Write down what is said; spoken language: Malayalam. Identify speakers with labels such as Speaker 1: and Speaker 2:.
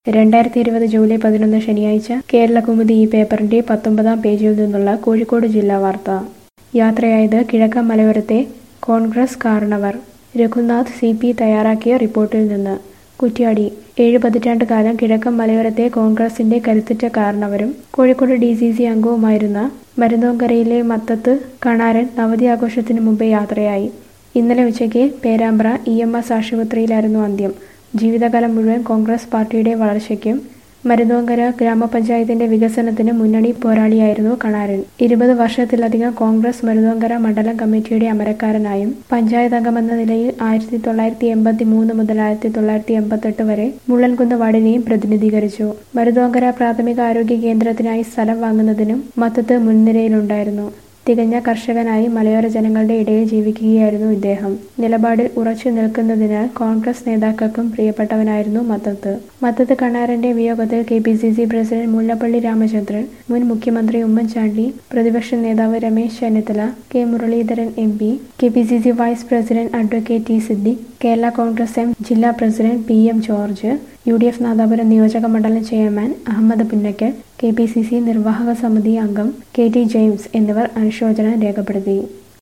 Speaker 1: രണ്ടായിരത്തി ഇരുപത് ജൂലൈ പതിനൊന്ന് ശനിയാഴ്ച കേരളകൗമുദി ഈ പേപ്പറിന്റെ പത്തൊമ്പതാം പേജിൽ നിന്നുള്ള കോഴിക്കോട് ജില്ലാ വാർത്ത യാത്രയായത് കിഴക്കൻ മലയോരത്തെ കോൺഗ്രസ് കാരണവർ രഘുനാഥ് സി പി തയ്യാറാക്കിയ റിപ്പോർട്ടിൽ നിന്ന് കുറ്റ്യാടി ഏഴ് പതിറ്റാണ്ട് കാലം കിഴക്കൻ മലയോരത്തെ കോൺഗ്രസിന്റെ കരുത്തുറ്റ കാരണവരും കോഴിക്കോട് ഡി സി സി അംഗവുമായിരുന്ന മരുതോങ്കരയിലെ മത്തത്ത് കണാരൻ നവതി ആഘോഷത്തിന് മുമ്പേ യാത്രയായി ഇന്നലെ ഉച്ചയ്ക്ക് പേരാമ്പ്ര ഇ എം എസ് ആശുപത്രിയിലായിരുന്നു അന്ത്യം ജീവിതകാലം മുഴുവൻ കോൺഗ്രസ് പാർട്ടിയുടെ വളർച്ചയ്ക്കും മരുതോങ്കര ഗ്രാമപഞ്ചായത്തിന്റെ വികസനത്തിന് മുന്നണി പോരാളിയായിരുന്നു കണാരൻ ഇരുപത് വർഷത്തിലധികം കോൺഗ്രസ് മരുതോങ്കര മണ്ഡലം കമ്മിറ്റിയുടെ അമരക്കാരനായും പഞ്ചായത്ത് അംഗമെന്ന നിലയിൽ ആയിരത്തി തൊള്ളായിരത്തി എൺപത്തി മൂന്ന് മുതൽ ആയിരത്തി തൊള്ളായിരത്തി എൺപത്തെട്ട് വരെ മുള്ളൻകുന്ന് വാർഡിനെയും പ്രതിനിധീകരിച്ചു മരുതോങ്കര പ്രാഥമിക ആരോഗ്യ കേന്ദ്രത്തിനായി സ്ഥലം വാങ്ങുന്നതിനും മത്തത്ത് മുൻനിരയിലുണ്ടായിരുന്നു തികഞ്ഞ കർഷകനായി മലയോര ജനങ്ങളുടെ ഇടയിൽ ജീവിക്കുകയായിരുന്നു ഇദ്ദേഹം നിലപാടിൽ ഉറച്ചു നിൽക്കുന്നതിനാൽ കോൺഗ്രസ് നേതാക്കൾക്കും പ്രിയപ്പെട്ടവനായിരുന്നു മത്തത്ത് മത്തത്ത് കണ്ണാരന്റെ വിയോഗത്തിൽ K P C C president Mullappally Ramachandran മുൻ മുഖ്യമന്ത്രി ഉമ്മൻചാണ്ടി പ്രതിപക്ഷ നേതാവ് Ramesh Chennithala K Muraleedharan M P K P C C vice president advocate T Siddique Kerala Congress M ജില്ലാ president P M George U D F Nadapuram നിയോജക മണ്ഡലം chairman Ahammed Punnakkal K P C C നിർവാഹക സമിതി അംഗം കെ ടി ജെയിംസ് എന്നിവർ അനുശോചനം രേഖപ്പെടുത്തി